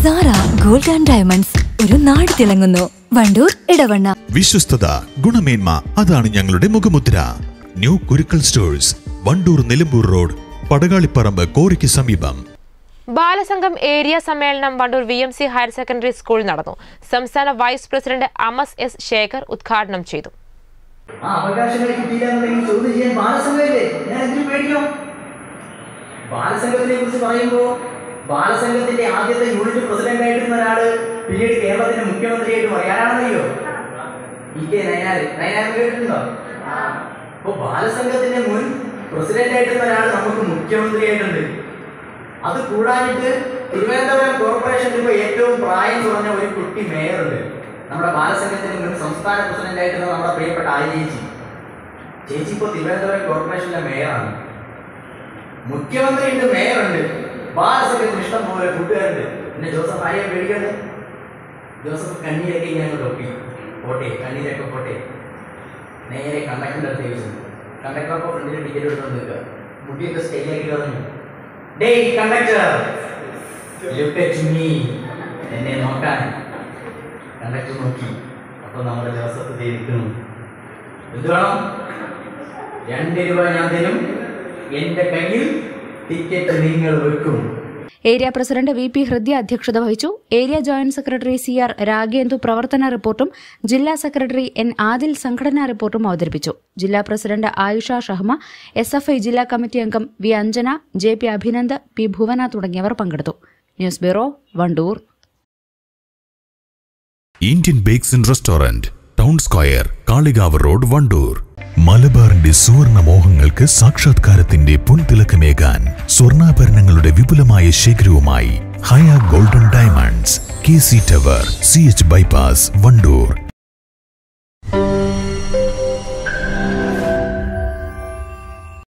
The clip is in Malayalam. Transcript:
സിതാര ഗോൾഡ് ആൻഡ് ഡയമണ്ട്സ് ഒരു നാട് തിളങ്ങുന്നു വണ്ടൂർ ഇടവണ്ണ വിശ്വസ്തത ഗുണമേന്മ അതാണ് ഞങ്ങളുടെ മുഖമുദ്ര new Kurukkal stores Wandoor Nilambur road Padakalipparamb കോറിക്ക് സമീപം ബാലസംഘം ഏരിയ സമ്മേളനം Wandoor V M C higher secondary സ്കൂളിൽ നടന്നു സംസ്ഥാന വൈസ് പ്രസിഡന്റ് അമസ് എസ് ശേഖർ ഉദ്ഘാടനം ചെയ്തു ആ അവകാശങ്ങൾ കിട്ടിയില്ല എന്നുണ്ടെങ്കിൽ ചോദ്യം ചെയ്യാൻ ബാലസംഘമില്ലേ ഞാൻ എന്തിനു പേടിക്കണം ബാലസംഘത്തിനെ കുറിച്ച് പറയുമ്പോൾ ബാലസംഘത്തിന്റെ ആദ്യത്തെ യൂണിറ്റ് പ്രസിഡന്റ് ആയിരുന്ന ഒരാള് പിന്നീട് കേരളത്തിന്റെ മുഖ്യമന്ത്രിയായിട്ട് പറയാനാണെന്നറിയോ ഇ കെ നയനാർ നയനാർ കേട്ടിട്ടുണ്ടോ അപ്പൊ ബാലസംഘത്തിന്റെ മുൻ പ്രസിഡന്റ് ആയിട്ടുള്ള ഒരാൾ നമുക്ക് മുഖ്യമന്ത്രിയായിട്ടുണ്ട് അത് കൂടാനിട്ട് തിരുവനന്തപുരം കോർപ്പറേഷനിൽ ഇപ്പോൾ ഏറ്റവും പ്രായം കുറഞ്ഞ ഒരു കുട്ടി മേയറുണ്ട് നമ്മുടെ ബാലസംഘത്തിന്റെ മുൻ സംസ്ഥാന പ്രസിഡന്റ് ആയിട്ടുള്ള നമ്മുടെ പ്രിയപ്പെട്ട ആര്യ ചേച്ചി ചേച്ചി ഇപ്പോൾ തിരുവനന്തപുരം കോർപ്പറേഷനിലെ മേയറാണ് മുഖ്യമന്ത്രി ഉണ്ട് മേയറുണ്ട് ബാലസംഘത്തിന് ഇഷ്ടം പോലെ കൂട്ടുകാരുണ്ട് പിന്നെ ജോസഫ് ആര്യ പേടിക്കണ്ട് ജോസഫ് കണ്ണീരൊക്കെ ഇങ്ങനെ തൊപ്പി പോട്ടെ കണ്ണീരൊക്കെ പോട്ടെ നേരെ കണ്ടക്ടറിന്റെ അടുത്ത് ചോദിച്ചു കണ്ടക്ടർ അപ്പോൾ ഫ്രണ്ടിൽ ടിക്കറ്റ് എടുത്തോണ്ട് നിൽക്കുക മുട്ടിയൊക്കെ സ്റ്റൈലാക്കി പറഞ്ഞു ഡേയ് കണ്ടക്ടർ ലുക്ക് അറ്റ് മീ എന്നെ നോക്കാൻ കണ്ടക്ടർ നോക്കി അപ്പൊ നമ്മുടെ ജോസഫ് ധരിക്കുന്നു എന്ത് വേണം രണ്ട് രൂപ ഞാൻ തരും എന്റെ കയ്യിൽ ടിക്കറ്റ് നിങ്ങൾ വെക്കും area president V P Hridaya അധ്യക്ഷത വഹിച്ചു area joint secretary C R Ragendu പ്രവർത്തന റിപ്പോർട്ടും ജില്ലാ സെക്രട്ടറി എൻ ആദിൽ സംഘടനാ റിപ്പോർട്ടും അവതരിപ്പിച്ചു ജില്ലാ president Ayusha Shahma S F I ജില്ലാ കമ്മിറ്റി അംഗം V Anjana J P Abhinand P Bhuvana തുടങ്ങിയവർ പങ്കെടുത്തു news bureau Wandoor Indian bakes and restaurant town square Kalikavu road Wandoor മലബാറിന്റെ സുവർണ മോഹങ്ങൾക്ക് സാക്ഷാത്കാരത്തിന്റെ പൊൻതിളക്കമേകാൻ സ്വർണ്ണാഭരണങ്ങളുടെ വിപുലമായ ശേഖരവുമായി Haya golden diamonds K C tower C H bypass Wandoor